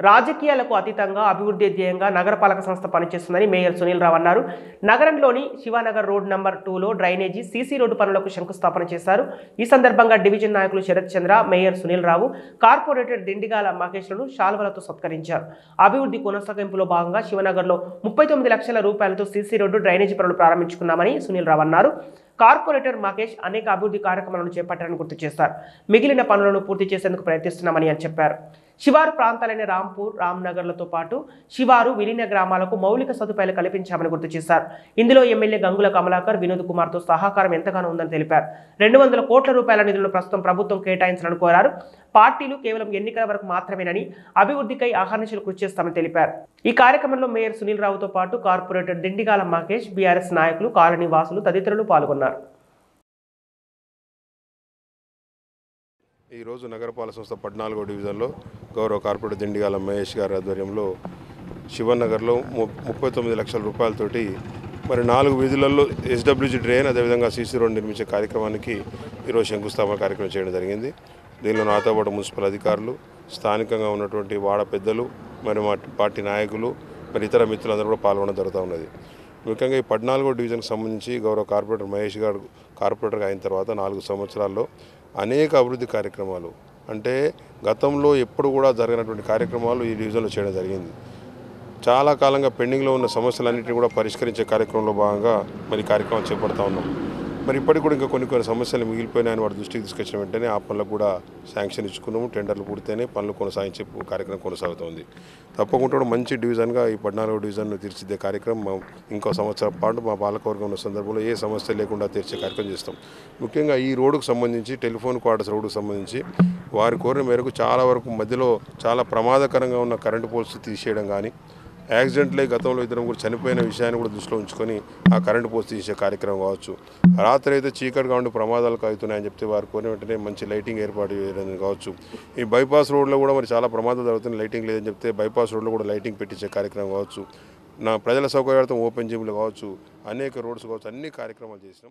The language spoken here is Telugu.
రాజకీయాలకు అతీతంగా అభివృద్ధి ధ్యేయంగా నగరపాలక సంస్థ పనిచేస్తుందని మేయర్ సునీల్ రావు అన్నారు నగరంలోని శివానగర్ రోడ్ నంబర్ టూలో డ్రైనేజీ సీసీ రోడ్డు పనులకు శంకుస్థాపన చేశారు ఈ సందర్భంగా డివిజన్ నాయకులు శరత్ చంద్ర మేయర్ సునీల్ రావు కార్పొరేటర్ దిండిగాల మహేష్లను శాల్వలతో సత్కరించారు అభివృద్ధి కొనసాగింపులో భాగంగా శివనగర్లో ముప్పై తొమ్మిది లక్షల రూపాయలతో సీసీ రోడ్డు డ్రైనేజీ పనులు ప్రారంభించుకున్నామని సునీల్ రావు అన్నారు కార్పొరేటర్ మహేష్ అనేక అభివృద్ధి కార్యక్రమాలను చేపట్టారని గుర్తు చేశారు మిగిలిన పనులను పూర్తి చేసేందుకు ప్రయత్నిస్తున్నామని అని చెప్పారు శివారు ప్రాంతాలైన రాంపూర్ రామ్నగర్లతో పాటు శివారు విలీన గ్రామాలకు మౌలిక సదుపాయాలు కల్పించామని గుర్తు చేశారు ఇందులో ఎమ్మెల్యే గంగుల కమలాకర్ వినోద్ కుమార్తో సహకారం ఎంతగానో ఉందని తెలిపారు రెండు వందల కోట్ల రూపాయల నిధులను ప్రస్తుతం ప్రభుత్వం కేటాయించాలని కోరారు పార్టీలు కేవలం ఎన్నికల వరకు మాత్రమేనని అభివృద్ధికై అహర్నిశలు కృషి చేస్తామని తెలిపారు ఈ కార్యక్రమంలో మేయర్ సునీల్ రావుతో పాటు కార్పొరేటర్ దిండిగాల మహేష్ బీఆర్ఎస్ నాయకులు కాలనీ వాసులు తదితరులు పాల్గొన్నారు ఈరోజు నగరపాలక సంస్థ పద్నాలుగో డివిజన్లో గౌరవ కార్పొరేటర్ దిండిగాల మహేష్ గారి ఆధ్వర్యంలో శివనగర్లో ము ముప్పై తొమ్మిది లక్షల రూపాయలతోటి మరి నాలుగు వీధులలో ఎస్డబ్ల్యూజీ డ్రైన్ అదేవిధంగా సీసీ రోడ్ నిర్మించే కార్యక్రమానికి ఈరోజు శంకుస్థాపన కార్యక్రమం చేయడం జరిగింది దీనిలో నాతో పాటు మున్సిపల్ అధికారులు స్థానికంగా ఉన్నటువంటి వాడ పెద్దలు మరి మా పార్టీ నాయకులు మరి ఇతర మిత్రులందరూ కూడా పాల్గొనడం జరుగుతూ ఉన్నది ముఖ్యంగా ఈ పద్నాలుగో డివిజన్కి సంబంధించి గౌరవ కార్పొరేటర్ మహేష్ గారు కార్పొరేటర్గా అయిన తర్వాత నాలుగు సంవత్సరాల్లో అనేక అభివృద్ధి కార్యక్రమాలు అంటే గతంలో ఎప్పుడు కూడా జరిగినటువంటి కార్యక్రమాలు ఈ డివిజన్లో చేయడం జరిగింది చాలా కాలంగా పెండింగ్లో ఉన్న సమస్యలన్నింటినీ కూడా పరిష్కరించే కార్యక్రమంలో భాగంగా మరి కార్యక్రమం చేపడతా ఉన్నాం మరి ఇప్పటికి కూడా ఇంకా కొన్ని కొన్ని సమస్యలు మిగిలిపోయినాయని వాటి దృష్టికి తీసుకొచ్చిన వెంటనే ఆ పనులకు కూడా శాంక్షన్ ఇచ్చుకున్నాము టెండర్లు పూర్తయినాయి పనులు కొనసాగించే కార్యక్రమం కొనసాగుతోంది తప్పకుండా కూడా మంచి డివిజన్గా ఈ పద్నాలుగో డివిజన్ను తీర్చిదే కార్యక్రమం మా ఇంకో సంవత్సరం పాటు మా పాలకవర్గం ఉన్న సందర్భంలో ఏ సమస్య లేకుండా తీర్చే కార్యక్రమం చేస్తాం ముఖ్యంగా ఈ రోడ్డుకు సంబంధించి టెలిఫోన్ క్వార్టర్స్ రోడ్డుకు సంబంధించి వారి కోరిన మేరకు చాలా వరకు మధ్యలో చాలా ప్రమాదకరంగా ఉన్న కరెంటు పోల్స్ తీసేయడం కానీ యాక్సిడెంట్లే గతంలో ఇద్దరు కూడా చనిపోయిన విషయాన్ని కూడా దృష్టిలో ఉంచుకొని ఆ కరెంటు పోస్ట్ తీసే కార్యక్రమం కావచ్చు రాత్రి అయితే చీకటిగా ఉండి ప్రమాదాలకు అవుతున్నాయని చెప్తే వారు కోరిన వెంటనే మంచి లైటింగ్ ఏర్పాటు చేయడం కావచ్చు ఈ బైపాస్ రోడ్లో కూడా మరి చాలా ప్రమాదాలు జరుగుతున్నాయి లైటింగ్ లేదని చెప్తే బైపాస్ రోడ్లో కూడా లైటింగ్ పెట్టించే కార్యక్రమం కావచ్చు నా ప్రజల సౌకర్యార్థం ఓపెన్ జిమ్లు కావచ్చు అనేక రోడ్స్ కావచ్చు అన్ని కార్యక్రమాలు చేసినాం